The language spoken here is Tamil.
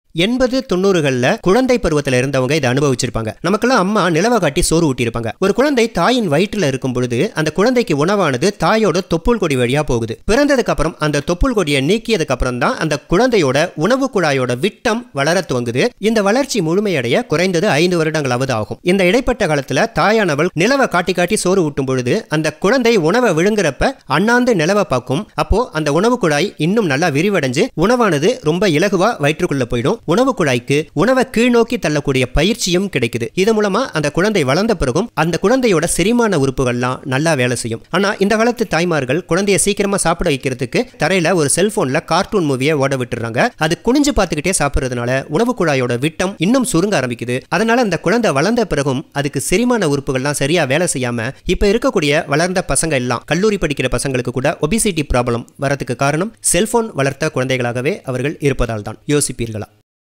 எண்பது தொண்ணூறுகள்ல குழந்தை பருவத்துல இருந்தவங்க இதை அனுபவிச்சிருப்பாங்க நமக்கெல்லாம் அம்மா நிலவை காட்டி சோறு ஊட்டியிருப்பாங்க ஒரு குழந்தை தாயின் வயிற்றுல இருக்கும் பொழுது அந்த குழந்தைக்கு உணவானது தாயோட தொப்புள் கொடி வழியா போகுது பிறந்ததுக்கு அப்புறம் அந்த தொப்புள் கொடியை நீக்கியதுக்கு அப்புறம் தான் அந்த குழந்தையோட உணவு குழாயோட விட்டம் வளர துவங்குது இந்த வளர்ச்சி முழுமையடைய குறைந்தது ஐந்து வருடங்களாவது ஆகும் இந்த இடைப்பட்ட காலத்துல தாயானவள் நிலவை காட்டி காட்டி சோறு ஊட்டும் பொழுது அந்த குழந்தை உணவை விழுங்குறப்ப அண்ணாந்து நிலவை பார்க்கும் அப்போ அந்த உணவு குழாய் இன்னும் நல்லா விரிவடைஞ்சு உணவானது ரொம்ப இலகுவா வயிற்றுக்குள்ள போயிடும் உணவு குழாய்க்கு உணவை கீழ்நோக்கி தள்ளக்கூடிய பயிற்சியும் கிடைக்குது இது மூலமா அந்த குழந்தை வளர்ந்த பிறகும் அந்த குழந்தையோட செரிமான உறுப்புகள்லாம் நல்லா வேலை செய்யும் ஆனா இந்த காலத்து தாய்மார்கள் குழந்தைய சீக்கிரமா சாப்பிட வைக்கிறதுக்கு தரையில ஒரு செல்போன்ல கார்ட்டூன் மூவியை ஓட விட்டுறாங்க அது குனிஞ்சு பார்த்துக்கிட்டே சாப்பிடுறதுனால உணவு குழாயோட விட்டம் இன்னும் சுருங்க ஆரம்பிக்குது அதனால அந்த குழந்தை வளர்ந்த பிறகும் அதுக்கு செரிமான உறுப்புகள்லாம் சரியா வேலை செய்யாம இப்ப இருக்கக்கூடிய வளர்ந்த பசங்க எல்லாம் கல்லூரி படிக்கிற பசங்களுக்கு கூட ஒபிசிட்டி ப்ராப்ளம் வரதுக்கு காரணம் செல்போன் வளர்த்த குழந்தைகளாகவே அவர்கள் இருப்பதால் தான் யோசிப்பீர்களா